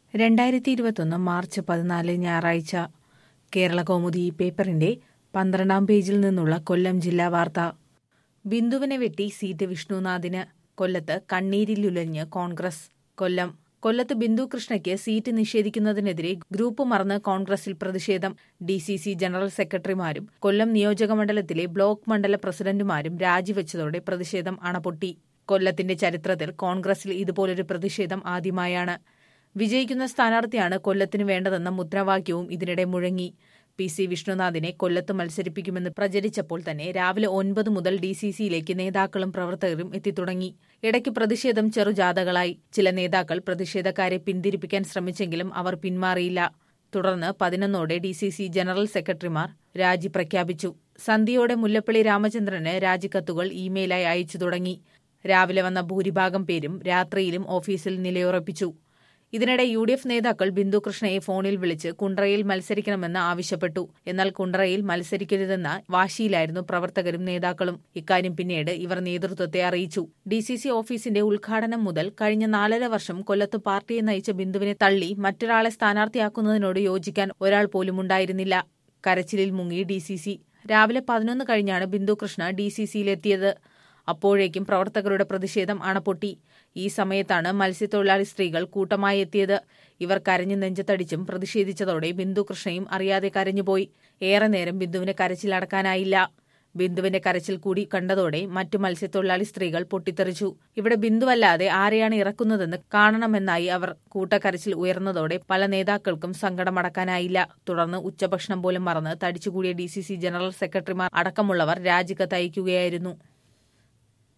രണ്ടായിരത്തി ഇരുപത്തൊന്ന് മാർച്ച് പതിനാല് ഞായറാഴ്ച കേരള കൗമുദി ഈ പേപ്പറിന്റെ പന്ത്രണ്ടാം പേജിൽ നിന്നുള്ള കൊല്ലം ജില്ലാ വാർത്ത ബിന്ദുവിനെ വെട്ടി സീറ്റ് വിഷ്ണുനാഥിന് കൊല്ലത്ത് കണ്ണീരിലുലഞ്ഞ് കോൺഗ്രസ് കൊല്ലം കൊല്ലത്ത് ബിന്ദു കൃഷ്ണയ്ക്ക് സീറ്റ് നിഷേധിക്കുന്നതിനെതിരെ ഗ്രൂപ്പ് മറന്ന് കോൺഗ്രസിൽ പ്രതിഷേധം ഡി സി സി ജനറൽ സെക്രട്ടറിമാരും കൊല്ലം നിയോജകമണ്ഡലത്തിലെ ബ്ലോക്ക് മണ്ഡല പ്രസിഡന്റുമാരും രാജിവെച്ചതോടെ പ്രതിഷേധം അണപൊട്ടി കൊല്ലത്തിന്റെ ചരിത്രത്തിൽ കോൺഗ്രസിൽ ഇതുപോലൊരു പ്രതിഷേധം ആദ്യമായാണ് വിജയിക്കുന്ന സ്ഥാനാർത്ഥിയാണ് കൊല്ലത്തിന് വേണ്ടതെന്ന മുദ്രാവാക്യവും ഇതിനിടെ മുഴങ്ങി പി സി വിഷ്ണുനാഥിനെ കൊല്ലത്ത് മത്സരിപ്പിക്കുമെന്ന് പ്രചരിച്ചപ്പോൾ തന്നെ രാവിലെ ഒൻപത് മുതൽ ഡി സി സിയിലേക്ക് നേതാക്കളും പ്രവർത്തകരും എത്തിത്തുടങ്ങി ഇടയ്ക്ക് പ്രതിഷേധം ചെറുജാഥകളായി ചില നേതാക്കൾ പ്രതിഷേധക്കാരെ പിന്തിരിപ്പിക്കാൻ ശ്രമിച്ചെങ്കിലും അവർ പിന്മാറിയില്ല തുടർന്ന് പതിനൊന്നോടെ ഡി സി സി ജനറൽ സെക്രട്ടറിമാർ രാജി പ്രഖ്യാപിച്ചു സന്ധ്യയോടെ മുല്ലപ്പള്ളി രാമചന്ദ്രന് രാജിക്കത്തുകൾ ഇമെയിലായി അയച്ചു തുടങ്ങി രാവിലെ വന്ന ഭൂരിഭാഗം പേരും രാത്രിയിലും ഓഫീസിൽ നിലയുറപ്പിച്ചു ഇതിനിടെ യു ഡി എഫ് നേതാക്കൾ ബിന്ദുകൃഷ്ണയെ ഫോണിൽ വിളിച്ച് കുണ്ട്രയിൽ മത്സരിക്കണമെന്ന് ആവശ്യപ്പെട്ടു എന്നാൽ കുണ്ട്രയിൽ മത്സരിക്കരുതെന്ന വാശിയിലായിരുന്നു പ്രവർത്തകരും നേതാക്കളും ഇക്കാര്യം പിന്നീട് ഇവർ നേതൃത്വത്തെ അറിയിച്ചു ഡി സി സി ഓഫീസിന്റെ ഉദ്ഘാടനം മുതൽ കഴിഞ്ഞ നാലര വർഷം കൊല്ലത്ത് പാർട്ടിയെ നയിച്ച ബിന്ദുവിനെ തള്ളി മറ്റൊരാളെ സ്ഥാനാർത്ഥിയാക്കുന്നതിനോട് യോജിക്കാൻ ഒരാൾ പോലും ഉണ്ടായിരുന്നില്ല കരച്ചിലിൽ മുങ്ങി ഡി സി സി രാവിലെ പതിനൊന്ന് കഴിഞ്ഞാണ് ബിന്ദുകൃഷ്ണ ഡി സി സിയിലെത്തിയത് അപ്പോഴേക്കും പ്രവർത്തകരുടെ പ്രതിഷേധം അണപ്പൊട്ടി ഈ സമയത്താണ് മത്സ്യത്തൊഴിലാളി സ്ത്രീകൾ കൂട്ടമായി എത്തിയത് ഇവർ കരഞ്ഞു നെഞ്ചത്തടിച്ചും പ്രതിഷേധിച്ചതോടെ ബിന്ദു കൃഷ്ണയും അറിയാതെ കരഞ്ഞുപോയി ഏറെ നേരം ബിന്ദുവിനെ കരച്ചിലടക്കാനായില്ല ബിന്ദുവിന്റെ കരച്ചിൽ കൂടി കണ്ടതോടെ മറ്റു മത്സ്യത്തൊഴിലാളി സ്ത്രീകൾ പൊട്ടിത്തെറിച്ചു ഇവിടെ ബിന്ദുവല്ലാതെ ആരെയാണ് ഇറക്കുന്നതെന്ന് കാണണമെന്നായി അവർ കൂട്ടക്കരച്ചിൽ ഉയർന്നതോടെ പല നേതാക്കൾക്കും സങ്കടമടക്കാനായില്ല തുടർന്ന് ഉച്ചഭക്ഷണം പോലും മറന്ന് തടിച്ചുകൂടിയ ഡി ജനറൽ സെക്രട്ടറിമാർ അടക്കമുള്ളവർ രാജിക്കത്ത് അയക്കുകയായിരുന്നു